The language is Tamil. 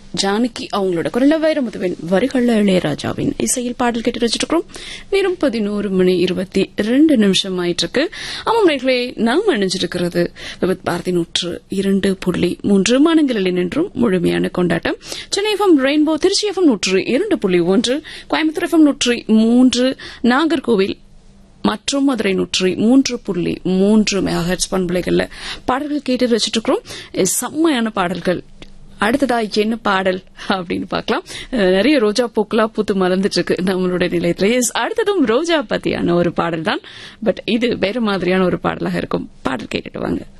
ஜானகி அவங்களோட குரல வைரமுதுவின் வரிகள்ல இளையராஜாவின் இசையில் பாடல் கேட்டு வச்சிட்டு இருக்கிறோம் நேரம் பதினோரு மணி இருபத்தி ரெண்டு நிமிஷம் ஆயிட்டு இருக்கு ஆமாம் நேர்களே நாம் அணிஞ்சிருக்கிறது விபத் பாரதி நூற்று இரண்டு புள்ளி மூன்று மாநிலங்களில் நின்றும் முழுமையான கொண்டாட்டம் Chennai FM rainbow Tiruchi FM நூற்று இரண்டு புள்ளி ஒன்று கோயம்புத்தூர் எஃப்எம் நூற்று மூன்று நாகர்கோவில் மற்றும் மதுரை நூற்றி மூன்று புள்ளி மூன்று மெகாஹெட்ஸ் பண்புலைகள்ல பாடல்கள் கேட்டு வச்சிட்டு இருக்கிறோம் செம்மையான பாடல்கள் அடுத்ததா என்ன பாடல் அப்படின்னு பார்க்கலாம் அஹ் நிறைய ரோஜா பூக்களா பூத்து மலர்ந்துட்டு இருக்கு நம்மளுடைய நிலையத்துல எஸ் அடுத்ததும் ரோஜா பத்தியான ஒரு பாடல் தான் பட் இது வேற மாதிரியான ஒரு பாடலாக இருக்கும் பாடல் கேட்டுட்டு வாங்க